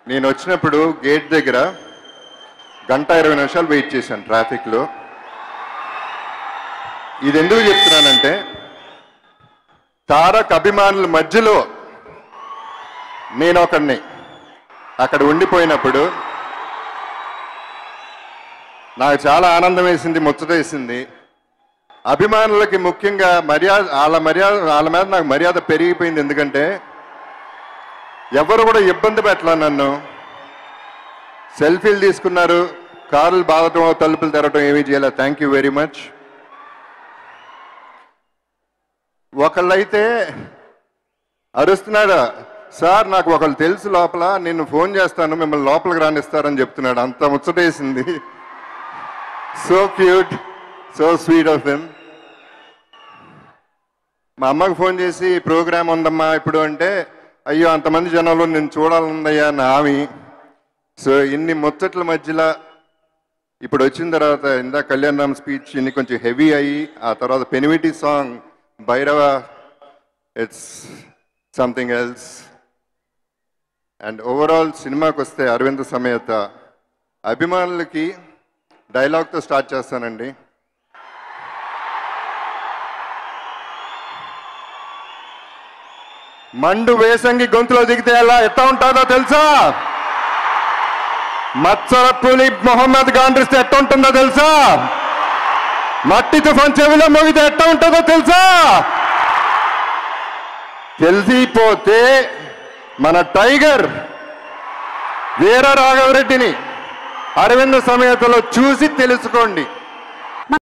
నేను వచ్చినప్పుడు గేట్ దగ్గర గంట ఇరవై నిమిషాలు వెయిట్ చేశాను ట్రాఫిక్లో ఇది ఎందుకు చెప్తున్నానంటే తారక్ అభిమానుల మధ్యలో నేను ఒకడిని అక్కడ ఉండిపోయినప్పుడు నాకు చాలా ఆనందం వేసింది ముచ్చట వేసింది అభిమానులకి ముఖ్యంగా మర్యాద వాళ్ళ మర్యాద వాళ్ళ మీద నాకు మర్యాద పెరిగిపోయింది ఎందుకంటే ఎవరు కూడా ఇబ్బంది పెట్టలా నన్ను సెల్ఫీలు తీసుకున్నారు కార్లు బాగటం తలుపులు తెరవటం ఏమీ చేయలేదు థ్యాంక్ యూ వెరీ మచ్ ఒకళ్ళైతే అరుస్తున్నాడు సార్ నాకు ఒకళ్ళు తెలుసు లోపల నేను ఫోన్ చేస్తాను మిమ్మల్ని లోపలికి రానిస్తారని చెప్తున్నాడు అంత ముచ్చటేసింది so cute so sweet of him మా అమ్మకి ఫోన్ చేసి ప్రోగ్రామ్ ఉందమ్మా ఇప్పుడు అంటే అయ్యో అంతమంది జనాలు నేను చూడాలనుందయ్యా నా ఆమె సో ఇన్ని ముచ్చట్ల మధ్యలో ఇప్పుడు వచ్చిన తర్వాత ఇందా కళ్యాణ్ రామ్ స్పీచ్ ఇన్ని కొంచెం హెవీ అయ్యి ఆ తర్వాత పెనివిటీ song Bhairava it's something else and overall సినిమాకి వస్తే అరవింద్ సమేత అభిమానులకి డైలాగ్తో స్టార్ట్ చేస్తానండి మండు వేసంగి గొంతులో దిగితే ఎలా ఎట్లా ఉంటుందో తెలుసా మత్సర పులి మొహమ్మద్ గాండ్రిస్తే ఎట్లా ఉంటుందో తెలుసా మట్టి తుఫాన్ చెవిలో మోగితే ఎట్లా ఉంటుందో తెలుసా తెలిసిపోతే మన టైగర్ వీర రాఘవరెడ్డిని అరవింద సమేతలో చూసి తెలుసుకోండి